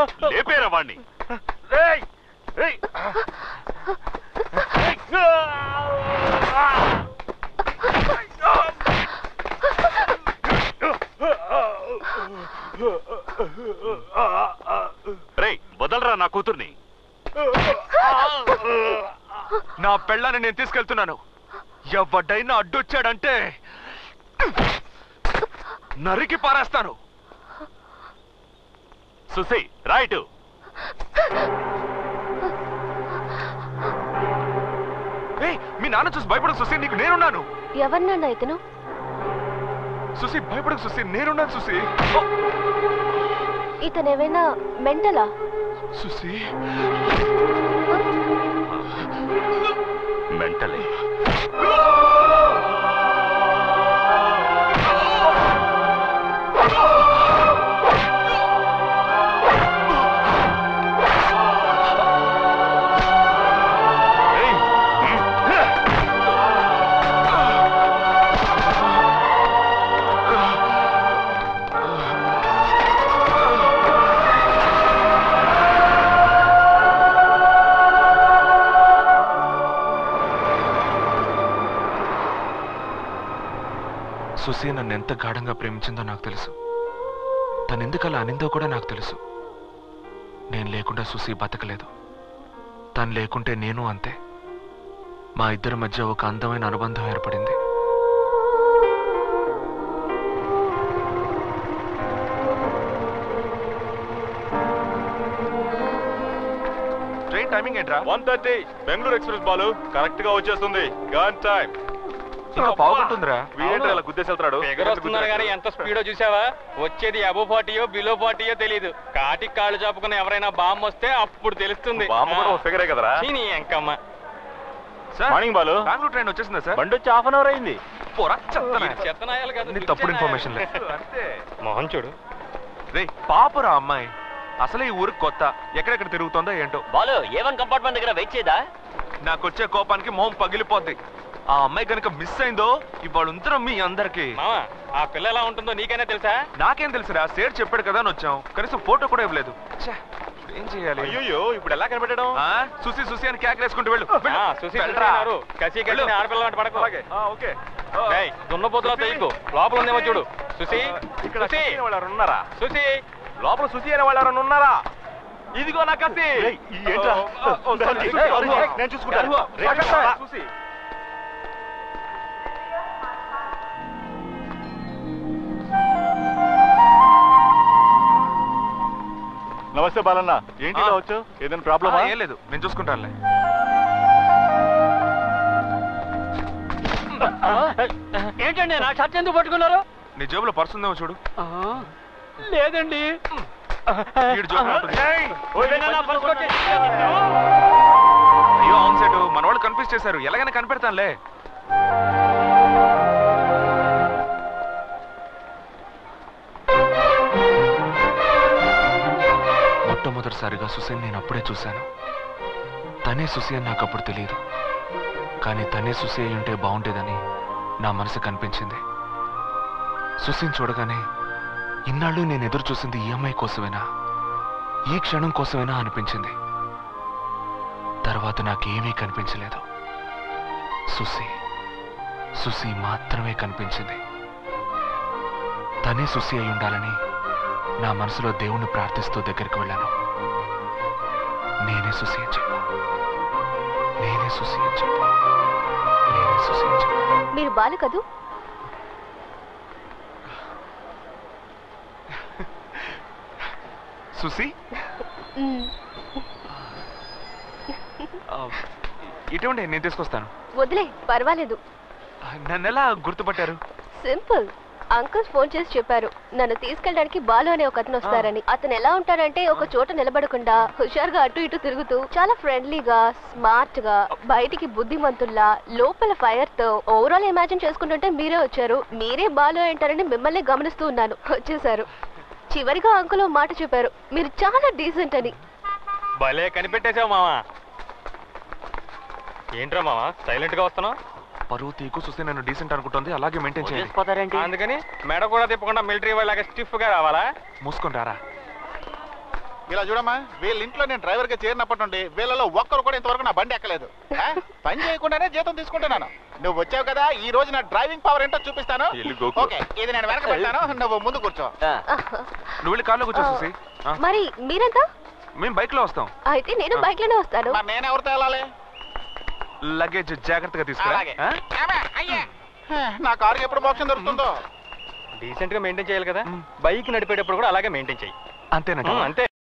లేపేరా వాణ్ణి రేయ్ రేయ్ రేయ్ వదలరా నా కూతుర్ని నా పెళ్ళాన్ని నేను తీసుకెళ్తున్నాను ఎవడైనా అడ్డొచ్చాడంటే నరికి పారేస్తాను సుసి రైట్ ఏయ్ మీ నాన్న చూసి భయపడకు సుసి నీకు నేనున్నాను ఎవరినన్నా ఇతను సుసి భయపడకు సుసి నేనున్నాను సుసి ఓ, ఇతనేమైనా మెంటలా సుసి మెంటలే ఏయ్, సుసి నన్ను ఎంత గాఢంగా ప్రేమించిందో నాకు తెలుసు తను ఎందుకు అలా అనిందో కూడా నాకు తెలుసు నేను లేకుండా సుసి బతకలేదు తను లేకుంటే నేను అంతే మా ఇద్దరి మధ్య ఒక అందమైన అనుబంధం ఏర్పడింది ట్రైన్ టైమింగ్ ఏంట్రా one thirty Bengaluru express Balu correct గా వచ్చేస్తుంది గన్ టైం ఇంకా బాగుంటుందిరా వీడేంటి ఇలా గుద్దేసి వెళ్తాడు ఫిగర్ వస్తున్నారు కానీ ఎంత స్పీడో చూసావా వచ్చేది అబో ఫార్టీయో బిలో ఫార్టీయో తెలియదు కాటికి కాళ్ళు చాపుకుని ఎవరైనా బాంబు వస్తే అప్పుడు తెలుస్తుంది బామ్మ కూడా ఒక ఫిగరే కదరా చీనీ ఎంకమ్మ sir morning Balu Bengaluru train వచ్చేసిందా సార్ బండి వచ్చి హాఫ్ అన్ అవర్ అయింది పోరా చెత్తనా ఇది చెత్తనాయాలు కాదు నీ తప్పుడు ఇన్ఫర్మేషన్ లే మొహం చూడు రే పాపరా అమ్మాయి అసలే ఈ ఊరికి కొత్త ఎక్కడెక్కడ తిరుగుతుందో ఏంటో బాలు ఏవన్ కంపార్ట్మెంట్ దగ్గర వెయిట్ చేయదా నాకొచ్చే కోపానికి మొహం పగిలిపోద్ది ఆ అమ్మాయి కనుక మిస్ అయిందో ఇవాళ ఉంతరం మీ అందరికి మావా ఆ పిల్ల ఎలా ఉంటుందో నీకైనా తెలుసా నాకేం తెలుసురా సేర్ చెప్పాడు కదా అని వచ్చాం కనీసం ఫోటో కూడా ఇవ్వలేదు ఛే, ఇప్పుడు ఏం చేయాలి అయ్యో ఇప్పుడు ఎలా కనిపెట్టడం ఆ, సుసి సుసి అని కేకలేసుకుంటూ వెళ్ళు వెళ్ళు. ఆ, సుసి వెళ్ళరా. చూస్తున్నారు కసి కసి వెళ్ళు. ఆడపిల్ల అంటే పడకు అలాగే ఆ, ఓకే ఆ, ఏయ్, దున్నపోతులా తెయ్యకు లోపల ఉందేమో చూడు సుసి ఇక్కడ సుసి సుసి అనే వాళ్ళు ఎవరైనా ఉన్నారా సుసి లోపల సుసి అనే వాళ్ళు ఎవరైనా ఉన్నారా ఇదిగో నా కసి ఏంట్రా? ఓ, ఓ, ఓ, sorry, ఏయ్, sorry, అదిగో. నేను చూసుకుంటాను అదిగో. రేపు పక్కన రా. సుసి. నమస్తే బాలన్న ఏంటి ఇలా ఆ. వచ్చు ఏదైనా ఆ, ప్రాబ్లమా ఏం లేదు నేను చూసుకుంటానులే ఏంటండి నా షర్ట్ ఎందుకు పట్టుకున్నారు నీ జేబులో పర్స్ ఉందేమో చూడు లేదండి వీడి జోబులో ఉంటుంది. ఏదైనా నా పర్సు కొట్టేసి- అయ్యో అవును సెట్ మన వాళ్ళు కన్ఫ్యూజ్ చేశారు ఎలాగైనా కనిపెడతానులే మొట్టమొదటిసారిగా సుసేన్ నేను అప్పుడే చూశాను తనే సుసి అని నాకు అప్పుడు తెలియదు కానీ తనే సుసి అయి ఉంటే బాగుండేదని నా మనసు కనిపించింది సుసిని చూడగానే ఇన్నాళ్ళు నేను ఎదురు చూసింది ఈ అమ్మాయి కోసమేనా ఈ క్షణం కోసమేనా అనిపించింది తర్వాత నాకేమీ కనిపించలేదు సుసి సుసి మాత్రమే కనిపించింది తనే సుసి అయి ఉండాలని నా మనసులో దేవుణ్ణి ప్రార్థిస్తూ దగ్గరికి వెళ్ళాను నేనే సుసి అని చెప్పు నేనే సుసి అని చెప్పు నేనే సుసి అని చెప్పు మీరు బాలు కదూ సుసి మ్మ్. ఆ, ఇటువంటి నేను తీసుకొస్తాను వదిలే పర్వాలేదు నన్ను ఎలా గుర్తుపట్టారు సింపుల్ అంకుల్ ఫోన్ చేసి చెప్పారు నన్ను తీసుకెళ్ళడానికి బాలు అనే ఒక అతను వస్తారని అతను ఎలా ఉంటారంటే ఒక చోట నిలబడకుండా హుషారుగా అటు ఇటు తిరుగుతూ చాలా ఫ్రెండ్లీగా స్మార్ట్ గా బయటికి బుద్ధిమంతుల్లా లోపల ఫైర్ తో ఓవరాల్ ఇమాజిన్ చేసుకుంటుంటే మీరే వచ్చారు మీరే బాలు అంటారని మిమ్మల్ని గమనిస్తూ ఉన్నాను వచ్చేసారు చివరిగా అంకుల్ ఓ మాట చెప్పారు మీరు చాలా డీసెంట్ అని భలే కనిపెట్టేశావు మావా ఏంట్రా మావా సైలెంట్ గా వస్తున్నావు పరువు తీకు సుసి నన్ను డీసెంట్ అనుకుంటుంది అలాగే మెయింటైన్ చేయండి వదిలేసిపోతారేంటి అందుకని మెడ కూడా తిప్పకుండా మిలిటరీ వాళ్ళగా స్టిఫ్ గా రావాలా మూసుకొని రారా ఇలా చూడమ్మా వీళ్ళ ఇంట్లో నేను డ్రైవర్ గా చేరినప్పటి నుండి వీళ్ళలో ఒక్కరు కూడా ఇంతవరకు నా బండి ఎక్కలేదు ఆ? పని చేయకుండానే జీతం తీసుకుంటున్నాను నువ్వు వచ్చావు కదా ఈ రోజు నా డ్రైవింగ్ పవర్ ఏంటో చూపిస్తాను ఇల్లు గోకు. ఓకే ఇది నేను వెనక పెడతాను నువ్వు ముందు కూర్చో నువ్వు వెళ్ళి కార్లో కూర్చో సుసి ఆ, మరి మీరెంత మేము బైక్ లో వస్తాం అయితే నేను బైక్ లోనే వస్తాను మరి నేను ఎవరితో వెళ్ళాలి లగేజ్ జాగ్రత్తగా తీసుకురా అలాగే ఆ? ఏమే, అయ్యే. నా కారుకి ఎప్పుడు మోక్షం దొరుకుతుందో డీసెంట్ గా మెయింటైన్ చేయాలి కదా మ్. బైక్ నడిపేటప్పుడు కూడా అలాగే మెయింటైన్ చేయి అంతేనంట అంతే